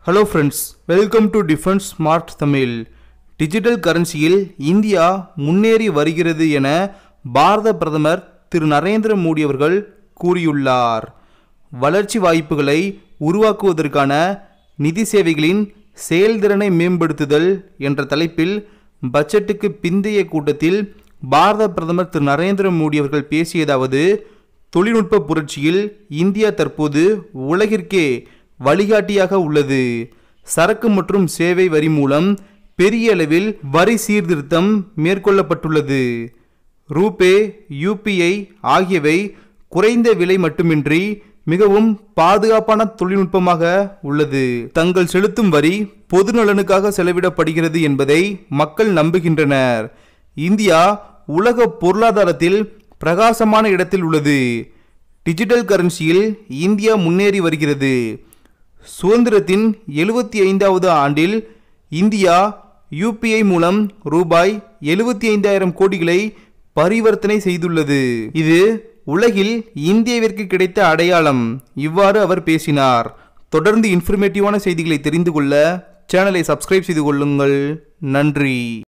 hello friends welcome to defence smart Tamil digital கரன்சியில் India முன்னேறி வருகிறது என பாரத பிரதமர் திரு நரேந்திர மோடி அவர்கள் கூறியுள்ளார் வளர்ச்சி வாய்ப்புகளை உருவாக்குவதற்கான நிதி சேவைகளின் செயல்திறனை மேம்படுத்துதல் என்ற தலைப்பில் பட்ஜெட்டுக்கு பிந்தைய கூட்டத்தில் பாரத பிரதமர் திரு நரேந்திர மோடி அவர்கள் பேசியதாவது தொழில்நுட்ப புரட்சியில் இந்தியா தற்போது உலகிற்கே வழிகாட்டியாக உள்ளது சரக்கு மற்றும் சேவை வரி மூலம் பெரிய அளவில் வரி சீர்திருத்தம் மேற்கொள்ளப்பட்டுள்ளது ரூபே யூபிஐ ஆகியவை குறைந்த விலை மட்டுமின்றி மிகவும் பாதுகாப்பான தொழில்நுட்பமாக உள்ளது தங்கள் செலுத்தும் வரி பொது நலனுக்காக செலவிடப்படுகிறது என்பதை மக்கள் நம்புகின்றனர் இந்தியா உலக பொருளாதாரத்தில் பிரகாசமான இடத்தில் உள்ளது டிஜிட்டல் கரன்சியில் இந்தியா முன்னேறி வருகிறது சுதந்திரத்தின் எழுபத்தி ஐந்தாவது ஆண்டில் இந்தியா யூபிஐ மூலம் ரூபாய் எழுபத்தி ஐந்தாயிரம் கோடிகளை பரிவர்த்தனை செய்துள்ளது இது உலகில் இந்தியாவிற்கு கிடைத்த அடையாளம் இவ்வாறு அவர் பேசினார் தொடர்ந்து இன்ஃபர்மேட்டிவான செய்திகளை தெரிந்து கொள்ள சேனலை சப்ஸ்கிரைப் செய்து கொள்ளுங்கள் நன்றி